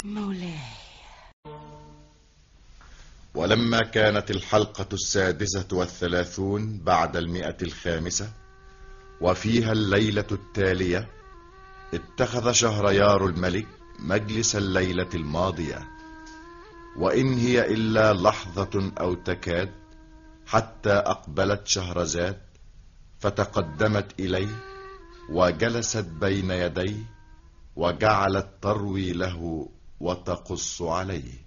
مولاي ولما كانت الحلقة السادسة والثلاثون بعد المئة الخامسة وفيها الليلة التالية اتخذ شهريار الملك مجلس الليلة الماضية وإن هي إلا لحظة أو تكاد حتى أقبلت شهرزاد فتقدمت إليه وجلست بين يديه وجعلت تروي له وتقص عليه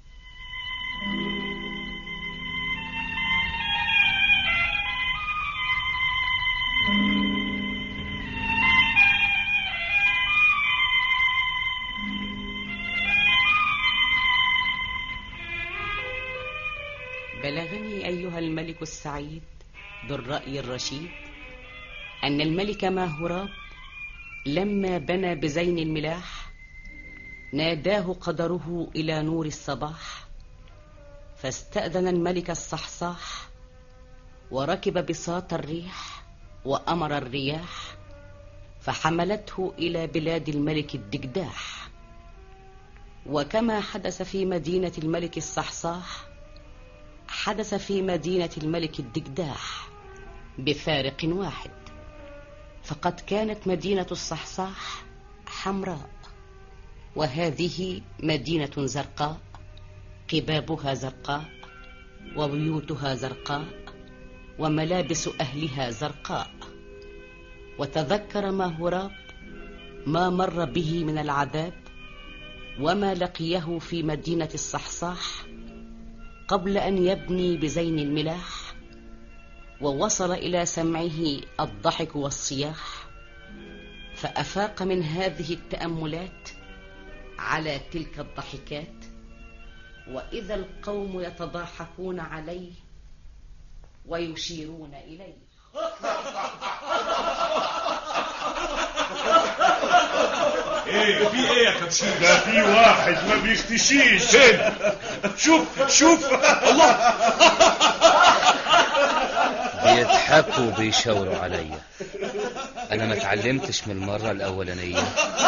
بلغني أيها الملك السعيد ذو الرأي الرشيد أن الملك ماهوراب لما بنى بزين الملاح ناداه قدره إلى نور الصباح فاستأذن الملك الصحصاح وركب بساط الريح وأمر الرياح فحملته إلى بلاد الملك الدجداح وكما حدث في مدينة الملك الصحصاح حدث في مدينة الملك الدجداح بفارق واحد فقد كانت مدينة الصحصاح حمراء وهذه مدينة زرقاء قبابها زرقاء وبيوتها زرقاء وملابس أهلها زرقاء وتذكر ماهوراب ما مر به من العذاب وما لقيه في مدينة الصحصاح قبل أن يبني بزين الملاح ووصل إلى سمعه الضحك والصياح فأفاق من هذه التأملات على تلك الضحكات وإذا القوم يتضاحكون عليه ويشيرون إليه ايه في ايه يا كبشيش ده في واحد ما بيختشيش فين شوف شوف الله بيضحكوا وبيشاوروا عليا انا ما اتعلمتش من المره الاولانيه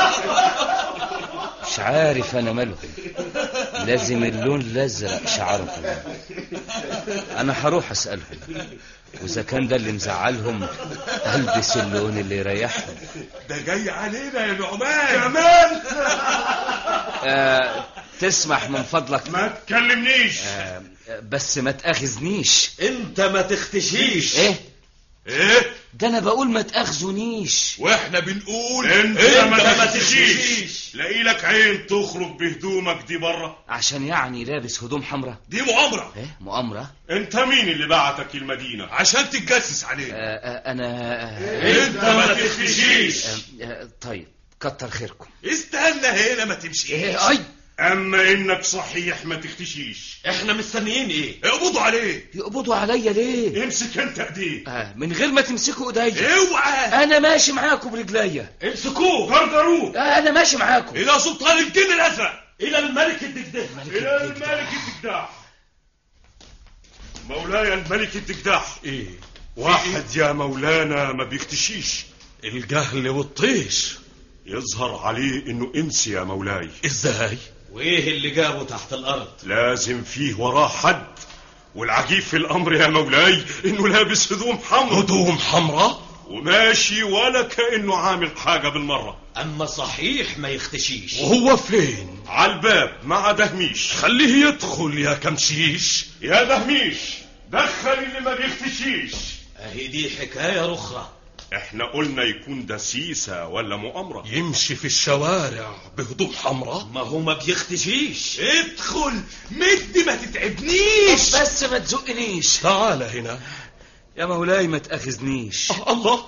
مش عارف انا مالهم لازم اللون الازرق شعرهم انا هروح اسالهم واذا كان ده اللي مزعلهم البس اللون اللي يريحهم ده جاي علينا يا نعمان كمان آه تسمح من فضلك ما تكلمنيش آه بس ما تاخذنيش انت ما تختشيش ايه ايه ده انا بقول ما تاخذونيش واحنا بنقول انت, انت ما ما تختشيش تختشيش لاقي لك عين تخرج بهدومك دي بره عشان يعني لابس هدوم حمراء دي مؤامرة ايه مؤامره انت مين اللي بعتك المدينه عشان تتجسس علينا آه آه انا آه انت ما تختشيش آه آه طيب كتر خيركم استنى هنا ما تمشيش ايه اي اما انك صحيح ما تختشيش احنا مستنيين ايه اقبضوا عليه يقبضوا عليا ليه امسك انت ايديه آه من غير ما تمسكوا ايديا اوعى انا ماشي معاكم برجليا امسكوه دردروه آه انا ماشي معاكم الى سلطان الجن الازرق الى الملك الدجداج الى الملك الدجداح مولاي الملك الدجداح ايه واحد يا مولانا ما بيختشيش الجهل والطيش يظهر عليه انه انس يا مولاي ازاي وايه اللي جابه تحت الارض لازم فيه وراه حد والعجيب في الامر يا مولاي انه لابس هدوم حمر هدوم حمراء وماشي ولا كانه عامل حاجه بالمره اما صحيح ما يختشيش وهو فين على الباب مع دهميش خليه يدخل يا كمشيش يا دهميش دخل اللي ما بيختشيش اهي دي حكايه اخرى احنا قلنا يكون دسيسه ولا مؤامره يمشي في الشوارع بهدوم حمراء ما هو ما بيختشيش ادخل مد ما تتعبنيش بس ما تزقنيش تعال هنا يا مولاي ما تاخذنيش الله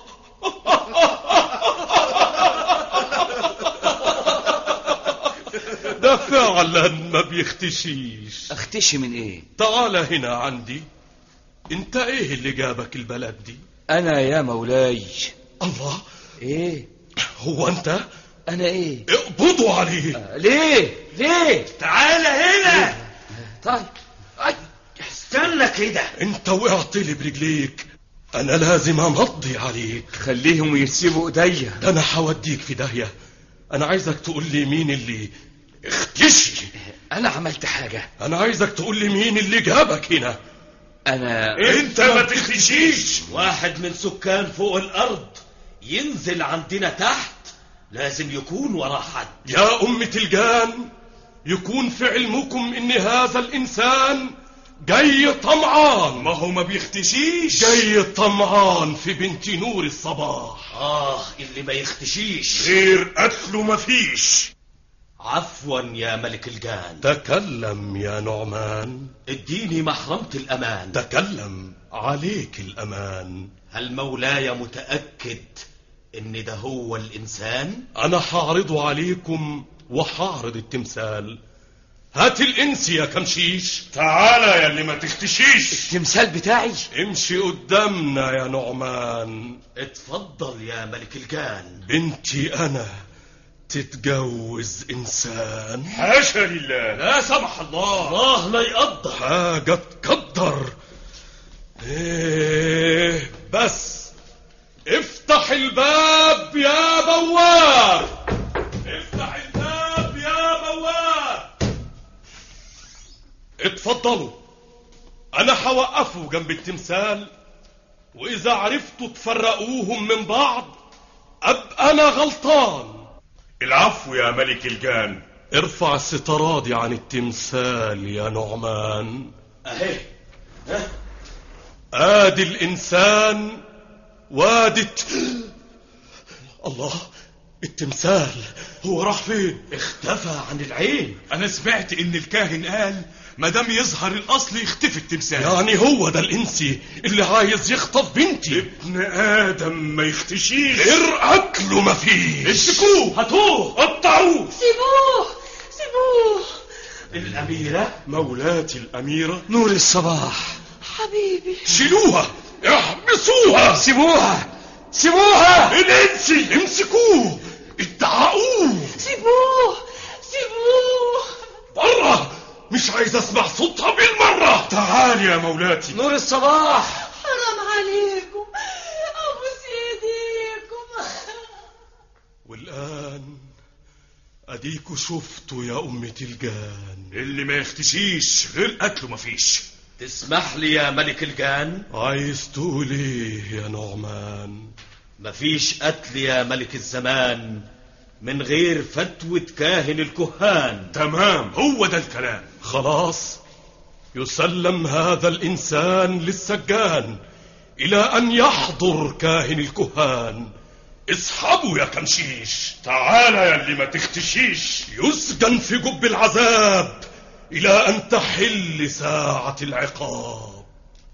ده فعلا ما بيختشيش اختشي من ايه تعال هنا عندي انت ايه اللي جابك البلد دي انا يا مولاي الله ايه هو انت انا ايه اقبضوا عليه آه ليه ليه تعال هنا طيب أي. استنى كده انت وقعت لي برجليك انا لازم امضي عليك خليهم يسيبوا ايديا ده انا هوديك في داهيه انا عايزك تقول لي مين اللي اختشي انا عملت حاجة انا عايزك تقول لي مين اللي جابك هنا انا انت ما تختشيش واحد من سكان فوق الأرض ينزل عندنا تحت لازم يكون وراه حد يا أمة الجان يكون في علمكم إن هذا الإنسان جاي طمعان ما هو ما بيختشيش جاي طمعان في بنت نور الصباح آه اللي ما يختشيش غير قتله مفيش عفوا يا ملك الجان تكلم يا نعمان اديني محرمة الأمان تكلم عليك الأمان هل مولاي متأكد إن ده هو الإنسان؟ أنا حاعرضه عليكم وحاعرض التمثال هات الإنس يا كمشيش تعالى يا اللي ما تختشيش التمثال بتاعي امشي قدامنا يا نعمان اتفضل يا ملك الجان بنتي أنا تتجوز إنسان حاشا لله لا سمح الله الله لا يقدر حاجة تقدر ايه بس افتح الباب يا بواب افتح الباب يا بواب اتفضلوا انا هوقفه جنب التمثال واذا عرفتوا تفرقوهم من بعض ابقى انا غلطان العفو يا ملك الجان ارفع السترة دي عن التمثال يا نعمان أهي ادي الانسان وادي الت... الله التمثال هو راح فين اختفى عن العين انا سمعت ان الكاهن قال ما دام يظهر الاصل يختفي التمثال يعني هو ده الانسي اللي عايز يخطف بنتي ابن ادم ما يختشيش غير اكله مفيش امسكوه هاتوه قطعوه سيبوه سيبوه الأميرة مولاتي الاميره نور الصباح حبيبي شيلوها احبسوها سيبوها سيبوها الانسي امسكوه ادعقوه سيبوه سيبوه بره مش عايز اسمع صوتها بالمره تعال يا مولاتي نور الصباح حرام عليكم ابوس ايديكم والآن أديكوا شفتوا يا أمة الجان اللي ما يختشيش غير قتله مفيش تسمح لي يا ملك الجان عايز تقول ايه يا نعمان مفيش قتل يا ملك الزمان من غير فتوى كاهن الكهان تمام هو ده الكلام خلاص يسلم هذا الإنسان للسجان إلى أن يحضر كاهن الكهان اسحبوا يا كمشيش تعالى يا اللي ما تختشيش يسجن في جب العذاب إلى أن تحل ساعة العقاب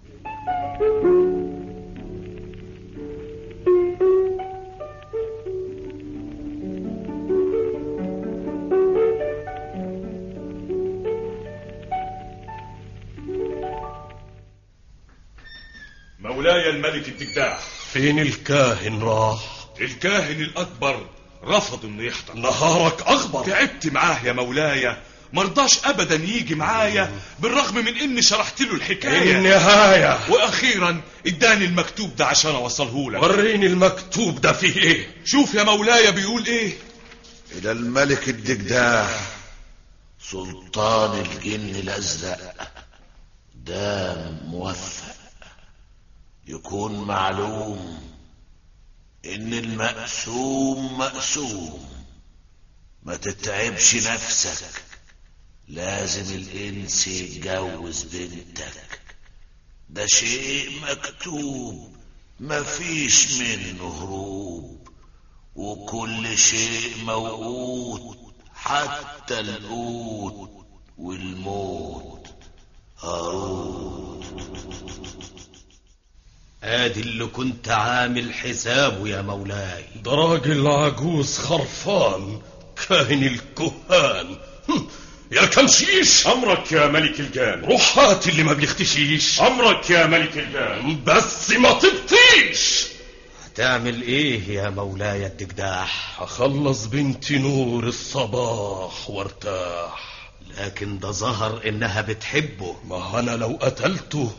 مولاي الملك الدجداح فين الكاهن راح الكاهن الأكبر رفض إنه يحضر نهارك أخبر تعبت معاه يا مولاي مرضاش أبدا يجي معايا بالرغم من إني شرحت له الحكاية النهاية وأخيرا اداني المكتوب ده عشان أوصله لك وريني المكتوب ده فيه ايه شوف يا مولاي بيقول إيه إلى الملك الدجداح سلطان الجن الأزرق دام موفق يكون معلوم إن المقسوم مقسوم ما تتعبش نفسك لازم الإنس يتجوز بنتك ده شيء مكتوب مفيش منه هروب وكل شيء موقوت حتى القوت والموت هاروت ادي اللي كنت عامل حسابه يا مولاي ده راجل عجوز خرفان كاهن الكهان هم، يا كمشيش أمرك يا ملك الجان روح هات اللي ما بيختشيش أمرك يا ملك الجان بس ما تبطيش هتعمل ايه يا مولاي الدجداح هخلص بنتي نور الصباح وارتاح لكن ده ظهر انها بتحبه ما انا لو قتلته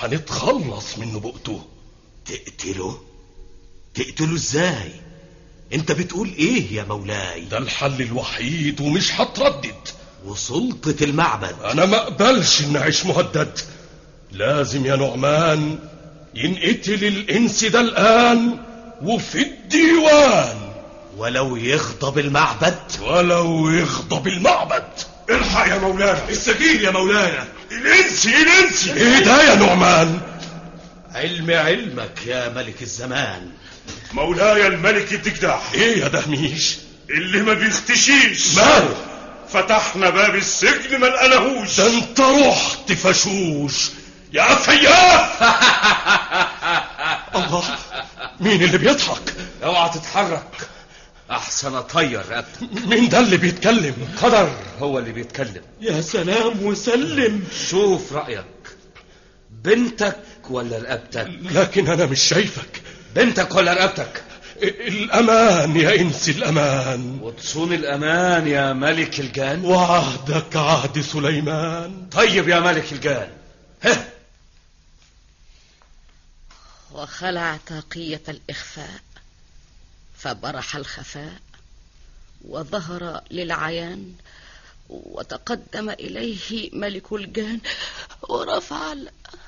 هنتخلص من نبوءته تقتله تقتله ازاي انت بتقول ايه يا مولاي ده الحل الوحيد ومش هتردد وسلطة المعبد انا ما اقبلش ان اعيش مهدد لازم يا نعمان ينقتل الانس ده الان وفي الديوان ولو يغضب المعبد ولو يغضب المعبد الحق يا مولانا السجين يا مولانا الانسي الانسي ايه ده يا نعمان علم علمك يا ملك الزمان مولاي الملك الدجداح ايه يا دهميش اللي ما بيختشيش ماله فتحنا باب السجن ما لقناهوش ده انت رحت فشوش يا فياف الله مين اللي بيضحك اوعى تتحرك احسن اطير رقبتك مين ده اللي بيتكلم قدر هو اللي بيتكلم يا سلام وسلم شوف رايك بنتك ولا رقبتك لكن انا مش شايفك بنتك ولا رقبتك الامان يا انس الامان وتصون الامان يا ملك الجان وعهدك عهد سليمان طيب يا ملك الجان ها وخلع طاقية الإخفاء فبرح الخفاء وظهر للعيان وتقدم إليه ملك الجان ورفع ال-